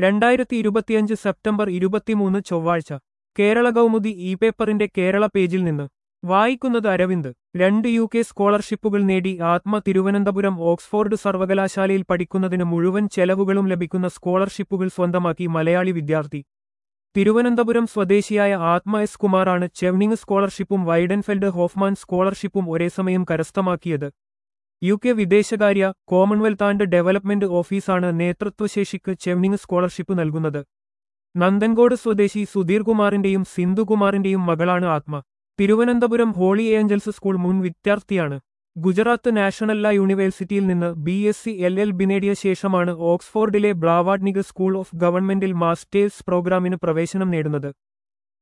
രണ്ടായിരത്തി ഇരുപത്തിയഞ്ച് സെപ്റ്റംബർ ഇരുപത്തിമൂന്ന് ചൊവ്വാഴ്ച കേരള കൗമുദി ഇ പേപ്പറിന്റെ കേരള പേജിൽ നിന്ന് വായിക്കുന്നത് അരവിന്ദ് രണ്ട് യു കെ സ്കോളർഷിപ്പുകൾ നേടി ആത്മ തിരുവനന്തപുരം ഓക്സ്ഫോർഡ് സർവകലാശാലയിൽ പഠിക്കുന്നതിന് മുഴുവൻ ചെലവുകളും ലഭിക്കുന്ന സ്കോളർഷിപ്പുകൾ സ്വന്തമാക്കി മലയാളി വിദ്യാർത്ഥി തിരുവനന്തപുരം സ്വദേശിയായ ആത്മ എസ് കുമാറാണ് ചെവ്നിങ് സ്കോളർഷിപ്പും വൈഡൻഫെൽഡ് ഹോഫ്മാൻ സ്കോളർഷിപ്പും ഒരേസമയം കരസ്ഥമാക്കിയത് യു കെ വിദേശകാര്യ കോമൺവെൽത്ത് ആൻഡ് ഡെവലപ്മെന്റ് ഓഫീസാണ് നേതൃത്വശേഷിക്ക് ചെവ്നിങ് സ്കോളർഷിപ്പ് നൽകുന്നത് നന്ദൻകോട് സ്വദേശി സുധീർ കുമാറിന്റെയും സിന്ധുകുമാറിന്റെയും മകളാണ് ആത്മ തിരുവനന്തപുരം ഹോളി ഏഞ്ചൽസ് സ്കൂൾ മുൻ വിദ്യാർത്ഥിയാണ് ഗുജറാത്ത് നാഷണൽ ലാ യൂണിവേഴ്സിറ്റിയിൽ നിന്ന് B S C L L B നേടിയ ശേഷമാണ് ഓക്സ്ഫോർഡിലെ ബ്രാവാഡ്നിക് സ്കൂൾ ഓഫ് ഗവൺമെന്റിൽ മാസ്റ്റേഴ്സ് പ്രോഗ്രാമിന് പ്രവേശനം നേടുന്നത്